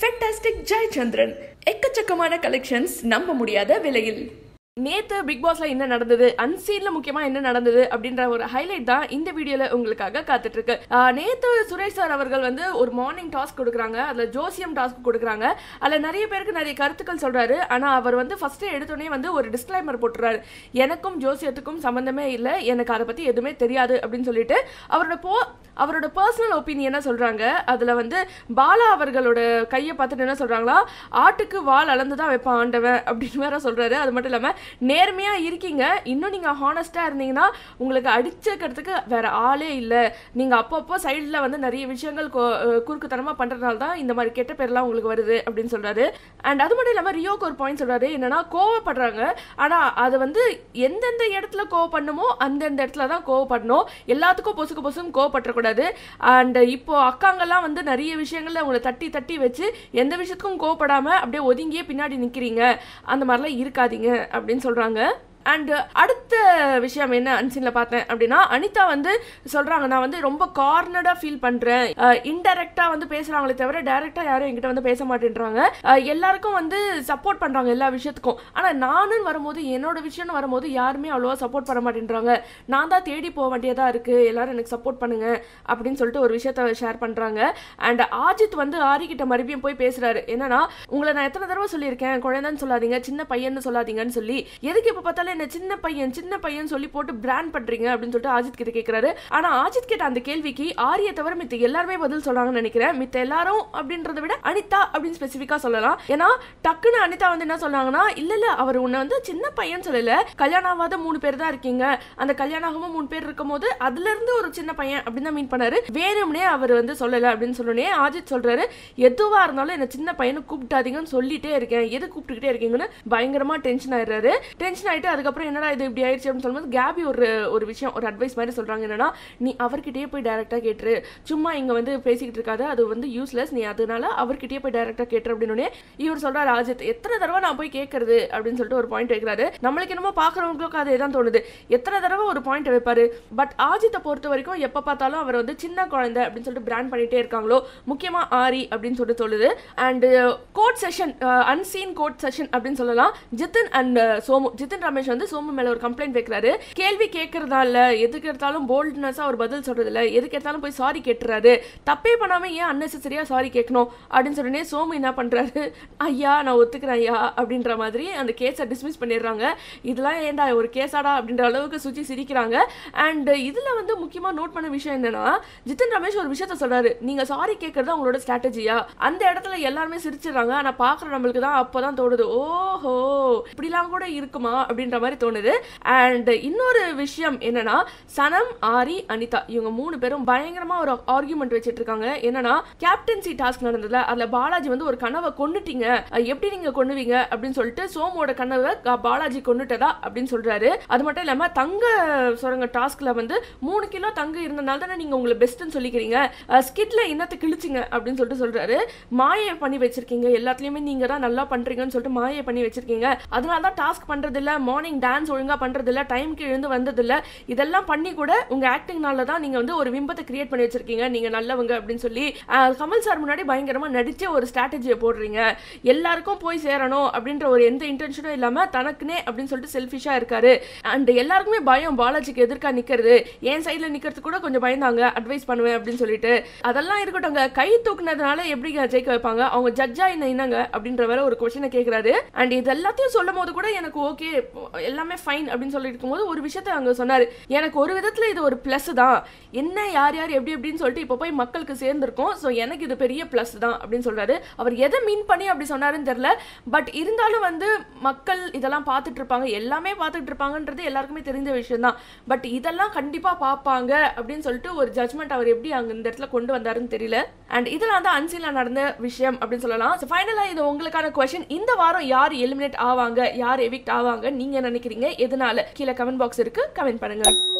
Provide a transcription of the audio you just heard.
fantastic Jayachandran எக்கச்சக்கமான collections நம்ப முடியாத விலையில் நேத்து பிக் பாஸ்ல என்ன நடந்தது அன்சீன்ல முக்கியமா என்ன நடந்தது அப்படின்ற ஒரு ஹைலைட் தான் இந்த வீடியோல உங்களுக்காக காத்துட்டு இருக்கு ஆஹ் நேத்து சுரேஷ் சார் அவர்கள் வந்து ஒரு மார்னிங் டாஸ்க் கொடுக்குறாங்க அதுல ஜோசியம் டாஸ்க் கொடுக்குறாங்க அதுல நிறைய பேருக்கு நிறைய கருத்துக்கள் சொல்றாரு ஆனா அவர் வந்து ஃபர்ஸ்ட் எடுத்தோடனே வந்து ஒரு டிஸ்க்ளைமர் போட்டுறாரு எனக்கும் ஜோசியத்துக்கும் சம்பந்தமே இல்லை எனக்கு அதை பத்தி எதுவுமே தெரியாது அப்படின்னு சொல்லிட்டு அவரோட போ அவரோட பர்சனல் ஒப்பீனியனை சொல்றாங்க அதுல வந்து பாலா அவர்களோட கையை பார்த்துட்டு என்ன சொல்றாங்களா ஆட்டுக்கு வால் அளந்து தான் வைப்பான் ஆண்டவன் அப்படின்னு வேற சொல்றாரு அது மட்டும் இல்லாம நேர்மையா இருக்கீங்க இன்னும் நீங்க ஹானஸ்டா இருந்தீங்கன்னா உங்களுக்கு அடிச்சுக்கிறதுக்கு வேற ஆளே இல்லை நீங்க அப்பப்போ சைடுல வந்து நிறைய விஷயங்கள் கொ- அஹ் குறுக்குத்தனமா பண்றதுனால தான் இந்த மாதிரி கெட்ட பேர்லாம் உங்களுக்கு வருது அப்படின்னு சொல்றாரு அண்ட் அது மட்டும் இல்லாம ரியோக்கு ஒரு பாயிண்ட் சொல்றாரு என்னன்னா கோவப்படுறாங்க ஆனா அது வந்து எந்தெந்த இடத்துல கோவப்படணுமோ அந்தந்த இடத்துல தான் கோவப்படணும் எல்லாத்துக்கும் பொசுக்கு பொசுக்கு கோவப்படக்கூடாது அண்ட் இப்போ அக்காங்கெல்லாம் வந்து நிறைய விஷயங்கள்ல உங்களை தட்டி தட்டி வச்சு எந்த விஷயத்துக்கும் கோவப்படாம அப்படியே ஒதுங்கியே பின்னாடி நிக்கிறீங்க அந்த மாதிரிலாம் இருக்காதீங்க அப்படின்னு சொல்றாங்க அண்ட் அடுத்த விஷயம் என்ன அன்சீன்ல பார்த்தேன் அப்படின்னா அனிதா வந்து சொல்றாங்க நான் வந்து ரொம்ப கார்னர்டா ஃபீல் பண்றேன் இன்டெரக்டா வந்து பேசுறாங்களே தவிர டைரக்டா யாரும் என்கிட்ட வந்து பேச மாட்டேன்றாங்க அஹ் எல்லாருக்கும் வந்து சப்போர்ட் பண்றாங்க எல்லா விஷயத்துக்கும் ஆனா நானுன்னு வரும்போது என்னோட விஷயம்னு வரும்போது யாருமே அவ்வளோவா சப்போர்ட் பண்ண மாட்டேன்றாங்க நான் தான் தேடி போக வேண்டியதா இருக்கு எல்லாரும் எனக்கு சப்போர்ட் பண்ணுங்க அப்படின்னு சொல்லிட்டு ஒரு விஷயத்த ஷேர் பண்றாங்க அண்ட் ஆஜித் வந்து ஆரி கிட்ட மறுபடியும் போய் பேசுறாரு என்னன்னா உங்களை நான் எத்தனை தடவை சொல்லியிருக்கேன் குழந்தைன்னு சொல்லாதீங்க சின்ன பையன்னு சொல்லாதீங்கன்னு சொல்லி எதுக்கு இப்ப பார்த்தாலும் என்ன சின்ன பையன் சின்ன பையன் சொல்லி போட்டு பிராண்ட் பண்றீங்க அப்படின்னு சொல்லிட்டு ஆஜித் கிட்ட கேக்குறாரு ஆனா ஆஜித் கிட்ட அந்த கேள்விக்கு ஆரிய தவிர மித்த எல்லாருமே பதில் சொல்றாங்கன்னு நினைக்கிறேன் மித்த எல்லாரும் அப்படின்றத விட அனிதா அப்படின்னு ஸ்பெசிஃபிக்கா சொல்லலாம் ஏன்னா டக்குன்னு அனிதா வந்து என்ன சொன்னாங்கன்னா இல்ல இல்ல அவர் உன்னை வந்து சின்ன பையன் சொல்லல கல்யாணம் ஆகாத மூணு பேர் தான் இருக்கீங்க அந்த கல்யாணம் ஆகாம மூணு பேர் இருக்கும் போது அதுல இருந்து ஒரு சின்ன பையன் அப்படின்னு தான் மீன் பண்ணாரு வேணும்னே அவர் வந்து சொல்லல அப்படின்னு சொன்னோடனே ஆஜித் சொல்றாரு எதுவா இருந்தாலும் என்ன சின்ன பையனை கூப்பிட்டாதீங்கன்னு சொல்லிட்டே இருக்கேன் எது கூப்பிட்டுக்கிட்டே இருக்கீங்கன்னு பயங்கரமா டென்ஷன் ஆயிடுறாரு டென்ஷன் ஆயிட்டு அதுக்கப்புறம் என்னடா இது இப்படி ஆயிடுச்சு அப்படின்னு சொல்லும்போது கேபி ஒரு ஒரு விஷயம் ஒரு அட்வைஸ் மாதிரி சொல்றாங்க என்னன்னா நீ அவர்கிட்டயே போய் டைரக்டா கேட்டுரு சும்மா இங்க வந்து பேசிக்கிட்டு இருக்காத அது வந்து யூஸ்லெஸ் நீ அதனால அவர்கிட்டயே போய் டைரக்டா கேட்டுரு அப்படின்னு இவர் சொல்றாரு அஜித் எத்தனை தடவை நான் போய் கேட்கறது அப்படின்னு சொல்லிட்டு ஒரு பாயிண்ட் வைக்கிறாரு நம்மளுக்கு என்னமோ பாக்குறவங்களுக்கு அதே தான் தோணுது எத்தனை தடவை ஒரு பாயிண்ட் வைப்பாரு பட் ஆஜித்தை பொறுத்த வரைக்கும் எப்ப பார்த்தாலும் அவர் வந்து சின்ன குழந்தை அப்படின்னு சொல்லிட்டு பிராண்ட் பண்ணிட்டே இருக்காங்களோ முக்கியமா ஆரி அப்படின்னு சொல்லிட்டு சொல்லுது and code session unseen code session அப்படின்னு சொல்லலாம் ஜித்தன் அண்ட் சோமு ஜித்தன் ரமேஷ் வந்து சோமு மேல ஒரு கம்ப்ளைண்ட் வைக்கிறாரு கேள்வி கேட்கறதா இல்ல எதுக்கு எடுத்தாலும் போல்ட்னஸா ஒரு பதில் சொல்றது இல்ல எதுக்கு எடுத்தாலும் போய் சாரி கேட்டுறாரு தப்பே பண்ணாம ஏன் அன்னெசரியா சாரி கேட்கணும் அப்படின்னு சொன்னே சோமு என்ன பண்றாரு ஐயா நான் ஒத்துக்கிறேன் ஐயா அப்படின்ற மாதிரி அந்த கேஸை டிஸ்மிஸ் பண்ணிடுறாங்க இதெல்லாம் ஏன்டா ஒரு கேஸாடா அப்படின்ற அளவுக்கு சுற்றி சிரிக்கிறாங்க அண்ட் இதுல வந்து முக்கியமா நோட் பண்ண விஷயம் என்னன்னா ஜித்தன் ரமேஷ் ஒரு விஷயத்த சொல்றாரு நீங்க சாரி கேட்கறது உங்களோட ஸ்ட்ராட்டஜியா அந்த இடத்துல எல்லாருமே சிரிச்சிடுறாங்க ஆனா பாக்குற நம்மளுக்கு தான் அப்பதான் தோணுது ஓஹோ இப்படிலாம் கூட இருக்குமா அப்படின்ற மாதிரி தோணுது அண்ட் இன்னொரு விஷயம் என்னன்னா சனம் ஆரி அனிதா இவங்க மூணு பேரும் பயங்கரமா ஒரு ஆர்குமெண்ட் வச்சிட்டு இருக்காங்க என்னன்னா கேப்டன்சி டாஸ்க் நடந்ததுல அதுல பாலாஜி வந்து ஒரு கனவை கொன்னுட்டீங்க அஹ் எப்படி நீங்க கொன்னுவீங்க அப்படின்னு சொல்லிட்டு சோமோட கனவை க- பாலாஜி கொன்னுட்டதா அப்படின்னு சொல்றாரு அது மட்டும் இல்லாம தங்க சுரங்க டாஸ்க்ல வந்து மூணு கிலோ தங்க இருந்தனால தானே நீங்க உங்களை பெஸ்ட்னு சொல்லிக்கிறீங்க ஸ்கிட்ல இன்னத்தை கிழிச்சிங்க அப்படின்னு சொல்லிட்டு சொல்றாரு மாயை பண்ணி வச்சிருக்கீங்க எல்லாத்துலயுமே நீங்க தான் நல்லா பண்றீங்கன்னு சொல்லிட்டு மாயை பண்ணி வச்சிருக்கீங்க அதனால தான் டாஸ்க் பண்றது இல்ல மார்னிங் டான்ஸ் ஒழுங்கா பண்றது இல்ல டைம்க்கு எழுந்து வந்தது இல்ல இதெல்லாம் பண்ணி கூட உங்க ஆக்டிங்னால தான் நீங்க வந்து ஒரு விம்பத்தை கிரியேட் பண்ணி வச்சிருக்கீங்க நீங்க நல்லவங்க அப்படின்னு சொல்லி அஹ், கமல் சார் முன்னாடி பயங்கரமா நடிச்ச ஒரு ஸ்ட்ராட்டஜியை போடுறீங்க எல்லாருக்கும் போய் சேரணும் அப்படின்ற ஒரு எந்த இன்டென்ஷனும் இல்லாம தனக்குனே அப்படின்னு சொல்லிட்டு செல்ஃபிஷா இருக்காரு அண்ட் எல்லாருக்குமே பயம் பாலாஜிக்கு எதிர்க்கா நிக்கிறது என் சைடுல நிக்கிறது கூட கொஞ்சம் பயந்தாங்க அட்வைஸ் பண்ணுவேன் அப்படின்னு சொல்லிட்டு அதெல்லாம் இருக்கட்டும்ங்க கை தூக்குனதுனால எப்படி ஜெயிக்க வைப்பாங்க அவங்க ஜட்ஜா என்ன என்னங்க அப்படின்ற வேற ஒரு கொஸ்டினை கேக்குறாரு அண்ட் இது எல்லாத்தையும் சொல்லும் போது கூட எனக்கு ஓகே எல்லாமே ஃபைன் அப்படின்னு சொல்லி இருக்கும்போது ஒரு விஷயத்த அங்க சொன்னாரு எனக்கு ஒரு விதத்துல இது ஒரு பிளஸ் தான் என்ன யார் யார் எப்படி எப்படின்னு சொல்லிட்டு இப்போ போய் மக்களுக்கு சேர்ந்திருக்கோம் ஸோ எனக்கு இது பெரிய பிளஸ் தான் அப்படின்னு சொல்றாரு அவர் எதை மீன் பண்ணி அப்படி சொன்னாருன்னு தெரியல பட் இருந்தாலும் வந்து மக்கள் இதெல்லாம் பார்த்துட்டு இருப்பாங்க எல்லாமே பார்த்துட்டு இருப்பாங்கன்றது எல்லாருக்குமே தெரிஞ்ச விஷயம் தான் பட் இதெல்லாம் கண்டிப்பா பார்ப்பாங்க அப்படின்னு சொல்லிட்டு ஒரு ஜட்மெண்ட் அவர் எப்படி அங்க இந்த இடத்துல கொண்டு வந்தாருன்னு தெரியல அண்ட் இதெல்லாம் தான் அன்சீன்ல நடந்த விஷயம் அப்படின்னு சொல்லலாம் ஸோ ஃபைனலாக இது உங்களுக்கான கொஸ்டின் இந்த வாரம் யார் எலிமினேட் ஆவாங்க யார் எவிக்ட் ஆவாங்க நீங்க நினைக்கிறீங்க எதனால கீழே கமெண்ட் பாக்ஸ் இருக்கு கமெண்ட் பண்ணுங்க